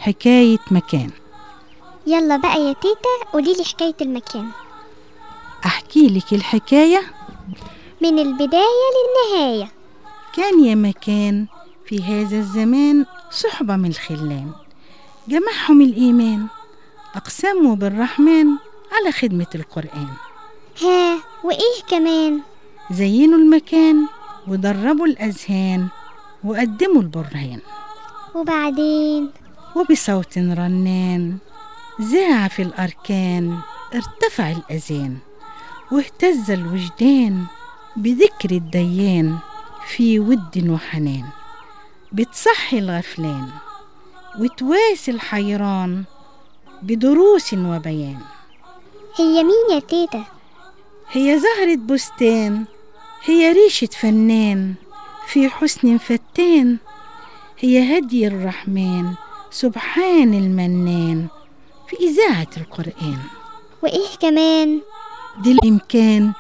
حكاية مكان يلا بقى يا تيتا قوليلي حكاية المكان أحكي لك الحكاية من البداية للنهاية كان يا مكان في هذا الزمان صحبة من الخلان جمعهم الإيمان أقسموا بالرحمن على خدمة القرآن ها وإيه كمان زينوا المكان ودربوا الأذهان وقدموا البرهان وبعدين وبصوت رنان ذاع في الأركان ارتفع الأذان واهتز الوجدان بذكر الديان في ود وحنان بتصحي الغفلان وتواسي الحيران بدروس وبيان هي مين يا تيتا هي زهرة بستان هي ريشة فنان في حسن فتان هي هدي الرحمن سبحان المنان في إذاعة القرآن وإيه كمان دي الإمكان